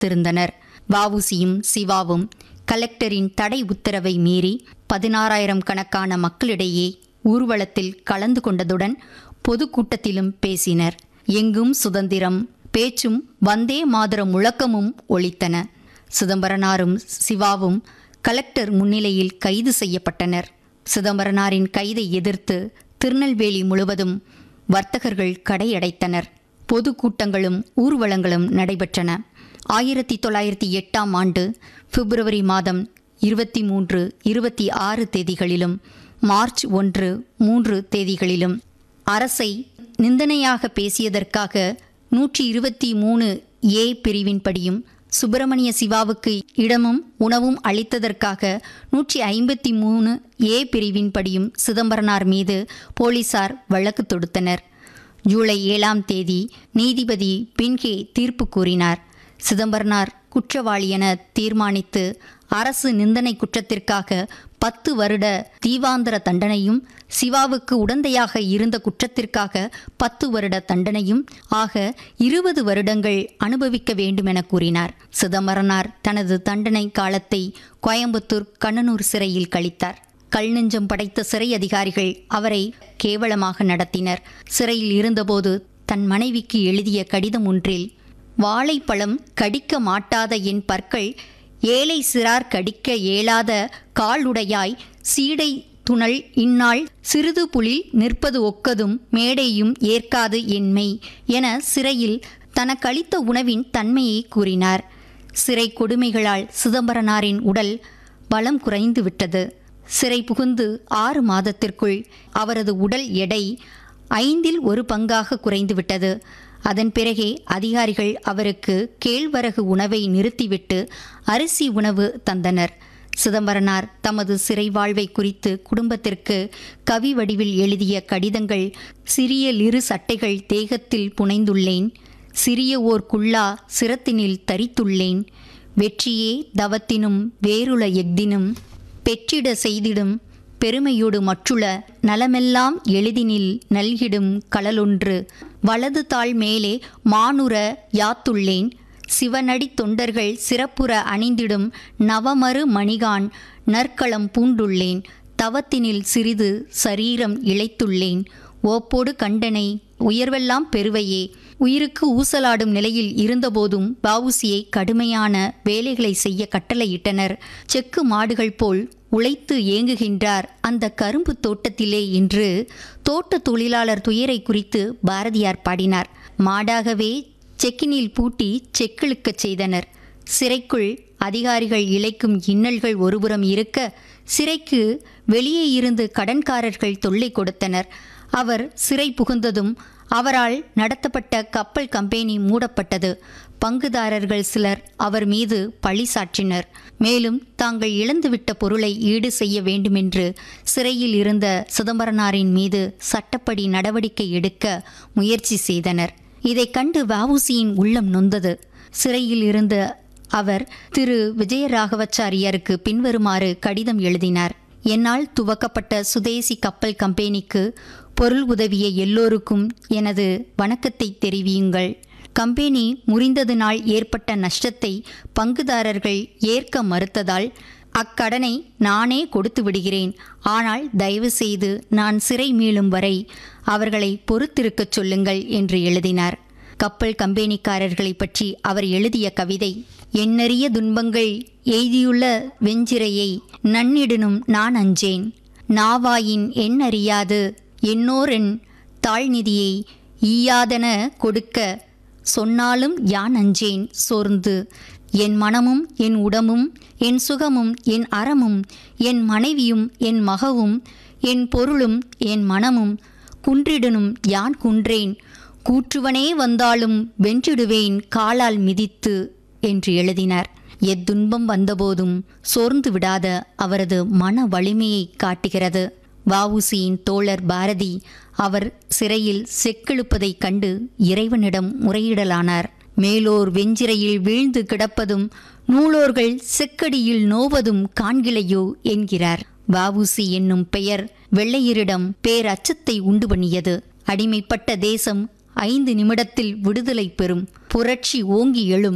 காத்திருந்தனர் வவுசியும் சிவாவும் கலெக்டரின் தடை உத்தரவை மீறி பதினாறாயிரம் கணக்கான மக்களிடையே ஊர்வலத்தில் கலந்து கொண்டதுடன் பொதுக்கூட்டத்திலும் பேசினர் எங்கும் சுதந்திரம் பேச்சும் வந்தே மாதரம் முழக்கமும் ஒலித்தன சிதம்பரனாரும் சிவாவும் கலெக்டர் முன்னிலையில் கைது செய்யப்பட்டனர் சிதம்பரனாரின் கைதை எதிர்த்து திருநெல்வேலி முழுவதும் வர்த்தகர்கள் கடையடைத்தனர் பொதுக்கூட்டங்களும் ஊர்வலங்களும் நடைபெற்றன ஆயிரத்தி தொள்ளாயிரத்தி எட்டாம் ஆண்டு பிப்ரவரி மாதம் இருபத்தி மூன்று இருபத்தி ஆறு தேதிகளிலும் மார்ச் ஒன்று மூன்று தேதிகளிலும் அரசை நிந்தனையாக பேசியதற்காக நூற்றி இருபத்தி மூணு ஏ பிரிவின்படியும் சுப்பிரமணிய சிவாவுக்கு இடமும் உணவும் அளித்ததற்காக நூற்றி ஐம்பத்தி மூணு ஏ பிரிவின்படியும் சிதம்பரனார் மீது போலீசார் வழக்கு தொடுத்தனர் ஜூலை ஏழாம் தேதி நீதிபதி பின்கே தீர்ப்பு கூறினார் சிதம்பரனார் குற்றவாளி என தீர்மானித்து அரசு நிந்தனை குற்றத்திற்காக பத்து வருட தீவாந்தர தண்டனையும் சிவாவுக்கு உடந்தையாக இருந்த குற்றத்திற்காக பத்து வருட தண்டனையும் ஆக இருபது வருடங்கள் அனுபவிக்க வேண்டுமென கூறினார் சிதம்பரனார் தனது தண்டனை காலத்தை கோயம்புத்தூர் கண்ணனூர் சிறையில் கழித்தார் கல் நெஞ்சம் படைத்த சிறை அதிகாரிகள் அவரை கேவலமாக நடத்தினர் சிறையில் இருந்தபோது தன் மனைவிக்கு எழுதிய கடிதம் ஒன்றில் வாழைப்பழம் கடிக்க மாட்டாத என் பற்கள் ஏழை சிறார் கடிக்க இயலாத காலுடையாய் சீடை துணல் இந்நாள் சிறிது புலில் நிற்பது ஒக்கதும் மேடையும் ஏற்காது என்மை என சிறையில் தனக்களித்த உணவின் தன்மையை கூறினார் சிறை கொடுமைகளால் சிதம்பரனாரின் உடல் பலம் குறைந்து விட்டது சிறை புகுந்து ஆறு மாதத்திற்குள் அவரது உடல் எடை ஐந்தில் ஒரு பங்காக குறைந்துவிட்டது அதன் பிறகே அதிகாரிகள் அவருக்கு கேழ்வரகு உணவை நிறுத்திவிட்டு அரிசி உணவு தந்தனர் சிதம்பரனார் தமது சிறை வாழ்வை குறித்து குடும்பத்திற்கு கவி வடிவில் எழுதிய கடிதங்கள் சிறிய லிரு சட்டைகள் தேகத்தில் புனைந்துள்ளேன் சிறிய ஓர் குள்ளா சிரத்தினில் தரித்துள்ளேன் வெற்றியே தவத்தினும் வேறுள எஃதினும் பெற்றிட செய்திடும் பெருமையோடு மற்றுள நலமெல்லாம் எளிதினில் நல்கிடும் களலொன்று வலது தாள் மேலே மானுர யாத்துள்ளேன் சிவனடி தொண்டர்கள் சிறப்புற அணிந்திடும் நவமறு மணிகான் நற்களம் பூண்டுள்ளேன் தவத்தினில் சிறிது சரீரம் இழைத்துள்ளேன் ஓப்போடு கண்டனை உயர்வெல்லாம் பெருவையே உயிருக்கு ஊசலாடும் நிலையில் இருந்தபோதும் வவுசியை கடுமையான வேலைகளை செய்ய கட்டளையிட்டனர் செக்கு மாடுகள் போல் உழைத்து ஏங்குகின்றார் அந்த கரும்பு தோட்டத்திலே என்று தோட்ட தொழிலாளர் துயரை குறித்து பாரதியார் பாடினார் மாடாகவே செக்கினில் பூட்டி செக்கிழுக்கச் செய்தனர் சிறைக்குள் அதிகாரிகள் இழைக்கும் இன்னல்கள் ஒருபுறம் இருக்க சிறைக்கு வெளியே இருந்து கடன்காரர்கள் தொல்லை கொடுத்தனர் அவர் சிறை புகுந்ததும் அவரால் நடத்தப்பட்ட கப்பல் கம்பெனி மூடப்பட்டது பங்குதாரர்கள் சிலர் அவர் மீது பழி சாற்றினர் மேலும் தாங்கள் இழந்துவிட்ட பொருளை ஈடு செய்ய வேண்டுமென்று சிறையில் இருந்த சிதம்பரனாரின் மீது சட்டப்படி நடவடிக்கை எடுக்க முயற்சி செய்தனர் இதைக் கண்டு வவுசியின் உள்ளம் நொந்தது சிறையில் இருந்த அவர் திரு விஜயராகவச்சாரியாருக்கு பின்வருமாறு கடிதம் எழுதினார் என்னால் துவக்கப்பட்ட சுதேசி கப்பல் கம்பெனிக்கு பொருள் உதவிய எல்லோருக்கும் எனது வணக்கத்தை தெரிவியுங்கள் கம்பெனி முறிந்ததினால் ஏற்பட்ட நஷ்டத்தை பங்குதாரர்கள் ஏற்க மறுத்ததால் அக்கடனை நானே கொடுத்து விடுகிறேன் ஆனால் தயவு செய்து நான் சிறை மீளும் வரை அவர்களை பொறுத்திருக்கச் சொல்லுங்கள் என்று எழுதினார் கப்பல் கம்பெனிக்காரர்களை பற்றி அவர் எழுதிய கவிதை எண்ணறிய துன்பங்கள் எய்தியுள்ள வெஞ்சிரையை நன்னிடனும் நான் அஞ்சேன் நாவாயின் என் அறியாது என்னோரென் தாழ்நிதியை ஈயாதன கொடுக்க சொன்னாலும் யான் அஞ்சேன் சோர்ந்து என் மனமும் என் உடம்பும் என் சுகமும் என் அறமும் என் மனைவியும் என் மகவும் என் பொருளும் என் மனமும் குன்றிடனும் யான் குன்றேன் கூற்றுவனே வந்தாலும் வென்றிடுவேன் காலால் மிதித்து என்று எழுதினார் எத்துன்பம் வந்தபோதும் சோர்ந்து விடாத அவரது மன வலிமையை காட்டுகிறது வவுசியின் தோழர் பாரதி அவர் சிறையில் செக்கெழுப்பதைக் கண்டு இறைவனிடம் முறையிடலானார் மேலோர் வெஞ்சிரையில் வீழ்ந்து கிடப்பதும் நூலோர்கள் செக்கடியில் நோவதும் காண்கிலையோ என்கிறார் வவுசி என்னும் பெயர் வெள்ளையரிடம் பேரச்சத்தை உண்டு பண்ணியது அடிமைப்பட்ட தேசம் ஐந்து நிமிடத்தில் விடுதலை பெறும் புரட்சி ஓங்கி எழும்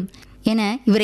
என இவரை